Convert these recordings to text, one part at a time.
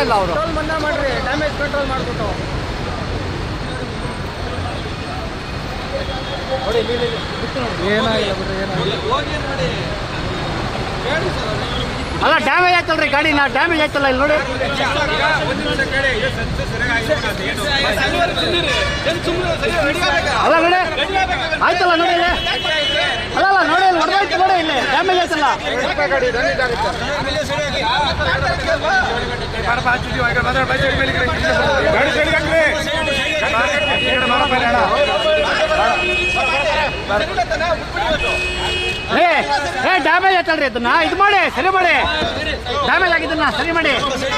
ಇಲ್ಲ ಅವರು ಟೋಲ್ ಮನ್ನಾ ಮಾಡ್ರಿ ಡ್ಯಾಮೇಜ್ ಕಂಟ್ರೋಲ್ ಮಾಡ್ಬಿಟ್ಟು ಏನಾಗಿಲ್ಲ ಬಿಡ್ರಿ ಏನಾಗಿಲ್ಲ ಅಲ್ಲ ಡ್ಯಾಮೇಜ್ ಆಯ್ತಲ್ರಿ ಗಾಡಿ ನಾ ಡ್ಯಾಮೇಜ್ ಆಯ್ತಲ್ಲ ಇಲ್ಲಿ ನೋಡಿ ಅಲ್ಲ ನೋಡಿ ಆಯ್ತಲ್ಲ ನೋಡಿ ಇಲ್ಲಿ ಅಲ್ಲ ಅಲ್ಲ ನೋಡಿ ಇಲ್ಲಿ ಹೊಡೆದಾಯ್ತು ನೋಡಿ ಇಲ್ಲಿ ಡ್ಯಾಮೇಜ್ ಆಯ್ತಲ್ಲ ಏ ಏ ಡ್ಯಾಮೇಜ್ ಆಯ್ತಲ್ರಿ ಇದನ್ನ ಇದು ಮಾಡಿ ಸರಿ ಮಾಡಿ ಡ್ಯಾಮೇಜ್ ಆಗಿದ್ದನ್ನ ಸರಿ ಮಾಡಿ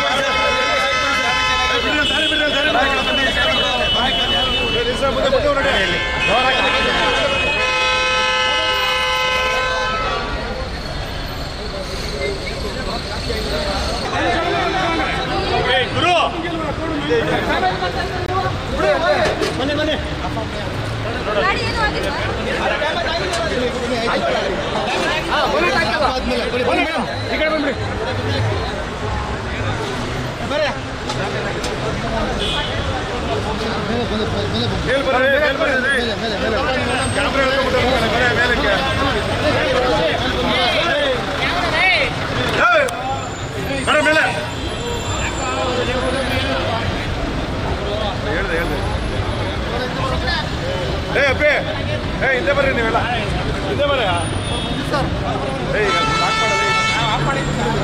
ಗಾಡಿ ಏನು ಆಗಿಲ್ವಾ ಏ ಅಪ್ಪಿ ಏ ಹಿಂದೆ ಬರ್ರಿ ನೀವೆಲ್ಲ ಹಿಂದೆ ಬರ್ರಿ ಏ ಈಗ ಸ್ಟಾರ್ಟ್ ಮಾಡಲ್ಲ